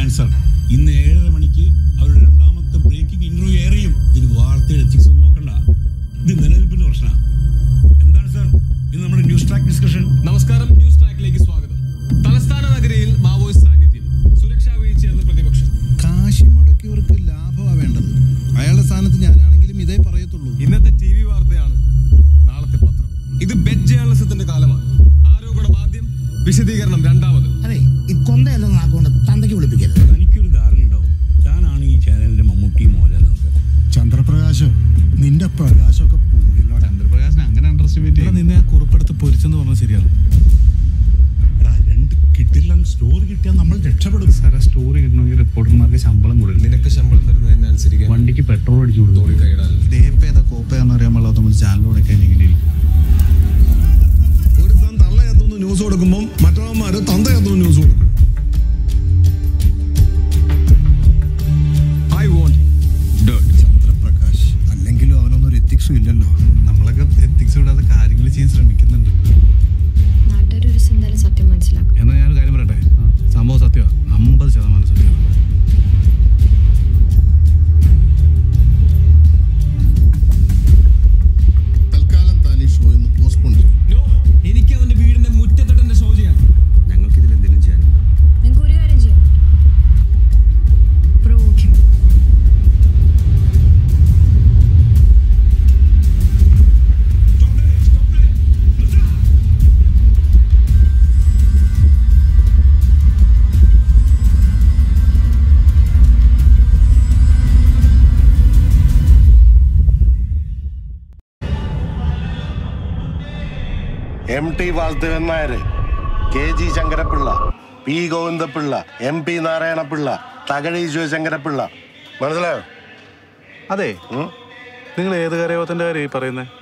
Answer ഇന്ന് ഏഴര മണിക്ക് അവരുടെ രണ്ടാമത്തെ ബ്രേക്കിംഗ് ഇന്റർവ്യൂ ഏറിയും ഇതിന് വാർത്തയുടെ എത്തിക്സ് ഒന്നും നോക്കണ്ട ഇത് നിലനിൽപ്പിന്റെ പ്രശ്നമാണ് എന്താണ് സാർ ഇന്ന് നമ്മുടെ ന്യൂസ് ട്രാക്ക് ഡിസ്കഷൻ നമസ്കാരം ന്യൂസ് ട്രാക്കിലേക്ക് സ്വാഗതം തലസ്ഥാന നഗരിയിൽ മാവോയിസ്റ്റ് സാന്നിധ്യം സുരക്ഷാ വീഴ്ചയെന്ന് പ്രതിപക്ഷം കാശി മുടക്കിയവർക്ക് ലാഭമാണ് വേണ്ടത് അയാളുടെ സ്ഥാനത്ത് ഞാനാണെങ്കിലും ഇതേ പറയത്തുള്ളൂ ഇന്നത്തെ ടി വി വാർത്തയാണ് നാളത്തെ പത്രം ഇത് ബെഡ് ജേർണലിസത്തിന്റെ കാലമാണ് ആരോപണം ആദ്യം വിശദീകരണം രണ്ടാമത് അതെ ഈ കൊന്തയെല്ലാം നാക്കൊണ്ട് തന്തയ്ക്ക് വിളിപ്പിക്കരുത് എനിക്കൊരു ധാരണ ഉണ്ടാവും ഞാനാണ് ഈ ചാനലിന്റെ മമ്മൂട്ടി മോഹൻലാൽ ചന്ദ്രപ്രകാശ് നിന്റെ പ്രകാശമൊക്കെ പോയല്ലോടാ ചന്ദ്രപ്രകാശിനെ അങ്ങനെ അണ്ടർസ്റ്റിമേറ്റ് ഇവിടെ നിന്നെ ആ കുറിപ്പെടുത്ത് പൊരിച്ചെന്ന് പറഞ്ഞാൽ ശരിയാണ് എടാ രണ്ട് കിട്ടില്ല സ്റ്റോറി കിട്ടിയാൽ നമ്മൾ രക്ഷപ്പെടും സാറെ സ്റ്റോറി കിട്ടണമെങ്കിൽ റിപ്പോർട്ടർമാർക്ക് ശമ്പളം കൊടുക്കും നിനക്ക് ശമ്പളം തരുന്നതിനനുസരിച്ച് വണ്ടിക്ക് പെട്രോൾ അടിച്ചു കൊടുക്കും കൈയിടാൻ ഏതാ കോപ്പയാന്ന് അറിയാൻ പാടില്ലാത്ത നമ്മൾ ചാനലോടൊക്കെ ഇങ്ങനെ ഇരിക്കും ഒരുത്തൻ തള്ളയത്തുനിന്ന് ന്യൂസ് കൊടുക്കുമ്പോൾ മറ്റവന്മാര് തന്തയത്തുനിന്ന് ന്യൂസ് കൊടുക്കും ഐ വോണ്ട് ചന്ദ്രപ്രകാശ് അല്ലെങ്കിലും അവനൊന്നും ഒരു എത്തിക്സും ഇല്ലല്ലോ നമ്മളൊക്കെ എത്തിക്സ് വിടാതെ കാര്യങ്ങൾ ചെയ്യാൻ ശ്രമിക്കുന്നുണ്ട് നാട്ടുകാർ ഒരു എന്തായാലും സത്യം മനസ്സിലാക്കും എന്നാൽ ഞാനൊരു കാര്യം പറയട്ടെ സംഭവം സത്യമാണ് അമ്പത് ശതമാനം സത്യമാണ് തൽക്കാലം താൻ ഈ ഷോ ഇന്ന് പോസ്റ്റ്പോൺ ചെയ്യും നോ എനിക്ക് അവന്റെ വീടിന്റെ മുറ്റത്തിട്ട് എന്റെ ഷോ ചെയ്യാൻ ഞങ്ങൾക്ക് ഇതിൽ എന്തെങ്കിലും ചെയ്യാനുണ്ടോ നിങ്ങൾക്ക് ഒരു കാര്യം ചെയ്യാം പ്രവോക്കും M T Vasudevan Nair K G Sankarapillai P Govindapillai M P Narayanapillai Thakazhi Sivasankarapillai മനസ്സിലായോ അതെ ഉം? നിങ്ങൾ ഏത് കരയോത്തിന്റെ കാര്യം ഈ പറയുന്നത്